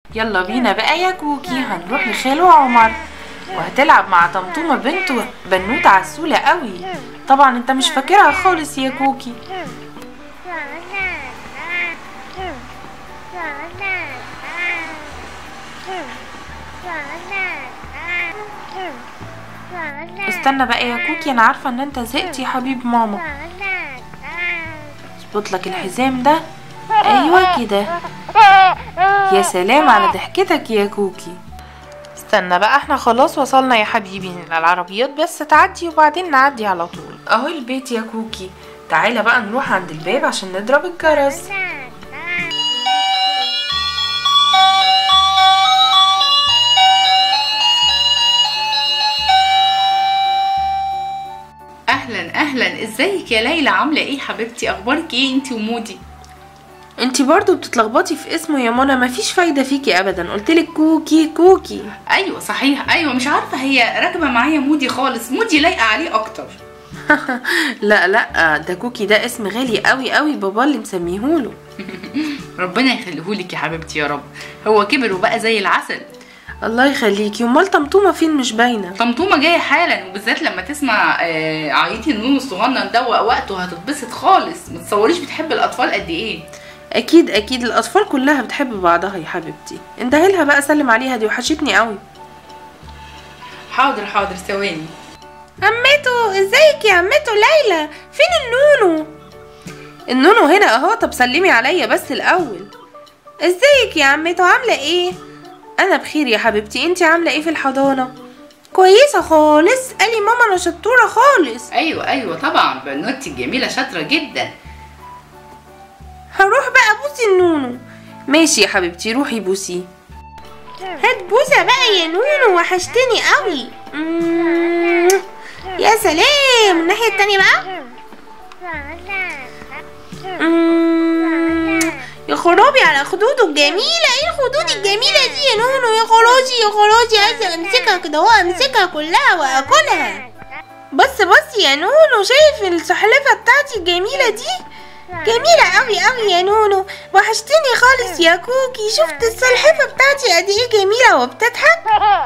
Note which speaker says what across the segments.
Speaker 1: يلا بينا بقى يا كوكي هنروح لخالو عمر وهتلعب مع طمطومة بنته بنوتة عسولة قوي طبعا انت مش فاكرها خالص يا كوكي استنى بقى يا كوكي انا عارفة ان انت زهقت يا حبيب ماما اظبط لك الحزام ده ايوه كده يا سلام على ضحكتك يا كوكي استنى بقى احنا خلاص وصلنا يا حبيبي العربيات بس تعدي وبعدين نعدي على طول اهو البيت يا كوكي تعالى بقى نروح عند الباب عشان نضرب الجرس
Speaker 2: اهلا اهلا ازيك يا ليلى عامله ايه حبيبتي اخبارك ايه انت ومودي
Speaker 1: انتي برضو بتتلخبطي في اسمه يا منى مفيش فايدة فيكي ابدا قلتلك كوكي كوكي
Speaker 2: ايوه صحيح ايوه مش عارفه هي راكبه معايا مودي خالص مودي لايقه عليه اكتر
Speaker 1: لا لا ده كوكي ده اسم غالي قوي قوي بابا اللي مسميهوله
Speaker 2: ربنا يخليهولك يا حبيبتي يا رب هو كبر وبقى زي العسل
Speaker 1: الله يخليكي امال طمطومة فين مش باينة
Speaker 2: طمطومه جايه حالا وبالذات لما تسمع آه، عيطي النون الصغنن ده وقته هتتبسط خالص ما تصوريش بتحب الاطفال قد ايه
Speaker 1: اكيد اكيد الاطفال كلها بتحب بعضها يا حبيبتي اندهلها بقى سلم عليها دي وحشتني قوي
Speaker 2: حاضر حاضر ثواني
Speaker 1: عمته ازيك يا عمته ليلى فين النونو النونو هنا اهو طب سلمي عليا بس الاول ازيك يا عمته عامله ايه انا بخير يا حبيبتي انتي عامله ايه في الحضانه كويسه خالص قالي ماما انا شطوره خالص
Speaker 2: ايوه ايوه طبعا بنوتي الجميله شاطره جدا
Speaker 1: هروح بقى بوسي النونو ماشي يا حبيبتي روحي بوسي هات بوسه بقى يا نونو وحشتني قوي مم. يا سلام الناحيه التانية بقى مم. يا خرابي على خدوده الجميلة ايه الخدود الجميلة دي يا نونو يا خلاصي يا خلاصي عايزة امسكها كده اهو امسكها كلها واكلها بص بص يا نونو شايف السحلفة بتاعتي الجميلة دي جميلة قوي قوي يا نونو وحشتني خالص يا كوكي شفت السلحفة بتاعتي قد ايه جميلة وبتضحك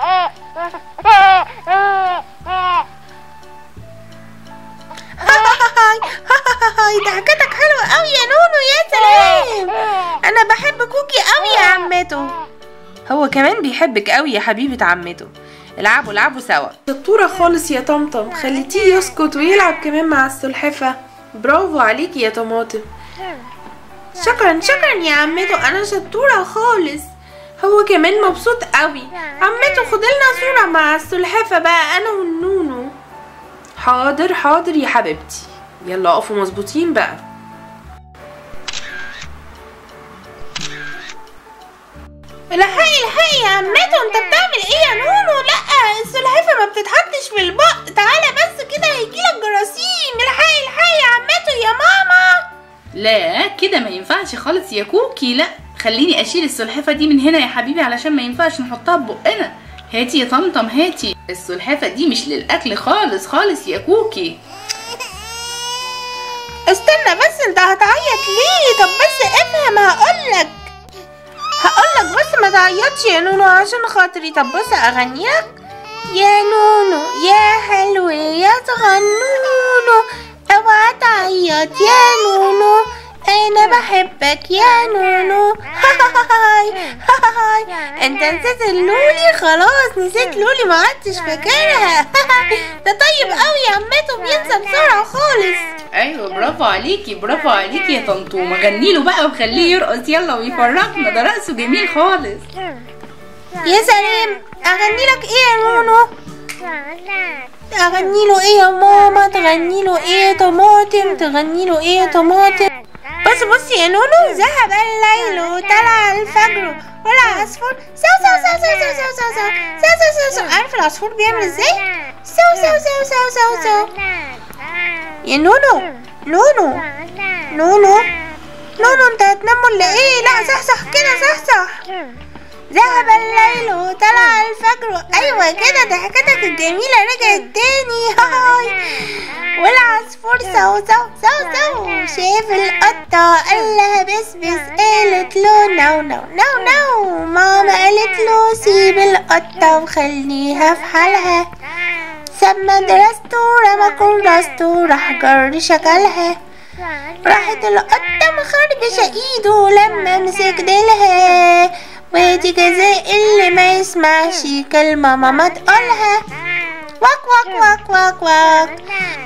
Speaker 1: هاي هاي ضحكتك حلوة قوي يا نونو يا سلام انا بحب كوكي قوي يا عمته هو كمان بيحبك قوي يا حبيبة عمته العبوا العبوا سوا شطورة خالص يا طمطم خليتيه يسكت ويلعب كمان مع السلحفة برافو عليكي يا طماطم شكرا شكرا يا عمته انا شطورة خالص هو كمان مبسوط قوي عمته خدلنا صورة مع السلحفة بقى انا والنونو حاضر حاضر يا حبيبتي يلا اقفوا مظبوطين بقى الحقي الحقي يا عمته انت بتعمل ايه يا نونو لا السلحفة ما بتتحطش في البق تعالى بس كده هيجيلك جراثيم الحقي الحقي يا عمته يا ماما
Speaker 2: لا كده ما ينفعش خالص يا كوكي لا خليني اشيل السلحفه دي من هنا يا حبيبي علشان ما ينفعش نحطها ببقنا هاتي يا طمطم هاتي السلحفه دي مش للاكل خالص خالص يا كوكي
Speaker 1: استنى بس انت هتعيط ليه طب بس افهم هقولك هقولك بس ما تعيطش يا نونو عشان خاطري طب بص اغنيلك يا نونو يا حلو يا صغنونو اوعى تعيط يا نونو انا بحبك يا نونو هاي هاي انت نسيت اللولي خلاص نسيت لولي ما عدتش فاكرها ده طيب قوي يا عمته بينسى بسرعه خالص
Speaker 2: ايوه برافو عليكي برافو عليكي يا طنطومه غني له بقى وخليه يرقص يلا ويفرحنا ده رقصه جميل خالص
Speaker 1: يا سلام اغني لك ايه يا نونو اغني له ايه يا ماما تغني له ايه يا طماطم تغني له ايه يا طماطم بص بص يا نونو ذهب الليل وطلع الفجر والعصفور سو سو سو سو سو سو سو سو سو سو سو سو عارف العصفور بيعمل ازاي سو سو سو سو سو سو يا نونو نونو نونو نونو انت هتنام ولا ايه لا صحصح كده صحصح ذهب الليل وطلع الفجر ايوه كده ضحكتك الجميله رجعت تاني هاي والعصفور سو سو سو سو شاف القطة قال لها بس بس قالت له نو نو نو نو ماما وسيب القطة وخليها في حالها ساب مدرسته رمى كراسته راح جر شكلها راحت القطة مخربشة ايده لما مسك ديلها وادي جزاء اللي ما يسمعش كلمة ماما تقولها واك واك واك واك واك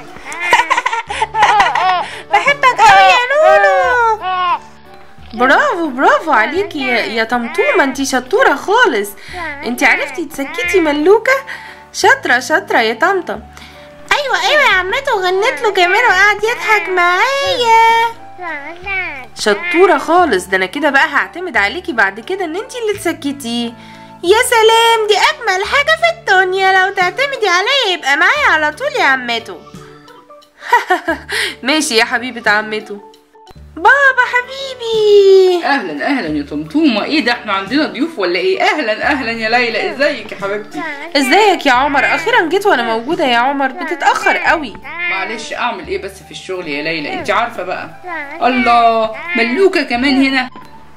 Speaker 1: بحبك قوي يا لولو برافو برافو عليكي يا, يا طمطومة انتي شطورة خالص انتي عرفتي تسكتي ملوكة شاطرة شاطرة يا طمطم ايوه ايوه يا عمته غنت له كمان وقعد يضحك معايا شطورة خالص ده انا كده بقى هعتمد عليكي بعد كده ان انتي اللي تسكتيه يا سلام دي اجمل حاجة في الدنيا لو تعتمدي عليا يبقى معايا على طول يا عمته ماشي يا حبيبة عمته بابا حبيبي
Speaker 2: اهلا اهلا يا طمطومه ايه ده احنا عندنا ضيوف ولا ايه اهلا اهلا يا ليلى ازيك يا حبيبتي
Speaker 1: ازيك يا عمر اخيرا جيت وانا موجودة يا عمر بتتأخر قوي
Speaker 2: معلش اعمل ايه بس في الشغل يا ليلى انت عارفه بقى الله ملوكه كمان هنا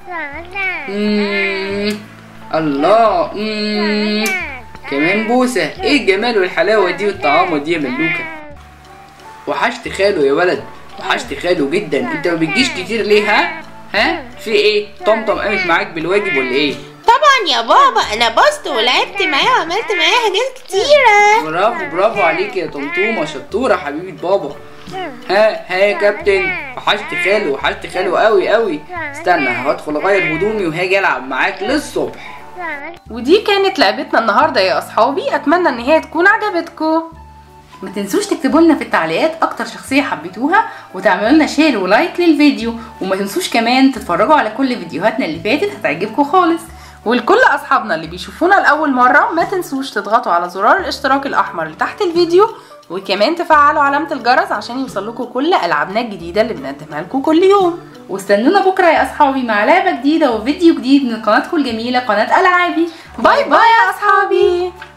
Speaker 2: مم. الله مم. كمان بوسه ايه الجمال والحلاوه دي والطعامه دي يا ملوكه وحشت خاله يا ولد وحشت خاله جدا انت ما بتجيش كتير ليه ها ها في ايه طمطم قامت معاك بالواجب ولا ايه
Speaker 1: طبعا يا بابا انا بوست ولعبت معاه وعملت معاه حاجات كتيرة
Speaker 2: برافو برافو عليك يا طمطومه شطوره حبيبه بابا ها ها يا كابتن وحشت خاله وحشت خاله قوي قوي استنى هدخل اغير هدومي وهاجي العب معاك للصبح
Speaker 1: ودي كانت لعبتنا النهاردة يا أصحابي أتمنى إن هي تكون عجبتكم
Speaker 2: ما تنسوش تكتبوا لنا في التعليقات اكتر شخصيه حبيتوها وتعملوا لنا شير ولايك للفيديو وما تنسوش كمان تتفرجوا على كل فيديوهاتنا اللي فاتت هتعجبكم خالص
Speaker 1: ولكل أصحابنا اللي بيشوفونا لأول مرة ما تنسوش تضغطوا على زرار الاشتراك الأحمر اللي تحت الفيديو وكمان تفعلوا علامة الجرس عشان يوصلكوا كل ألعابنا الجديدة اللي بنقدمها لكم كل يوم
Speaker 2: واستنونا بكره يا اصحابي مع لعبه جديده وفيديو جديد من قناتكم الجميله قناه العابي
Speaker 1: باي باي يا أصحابي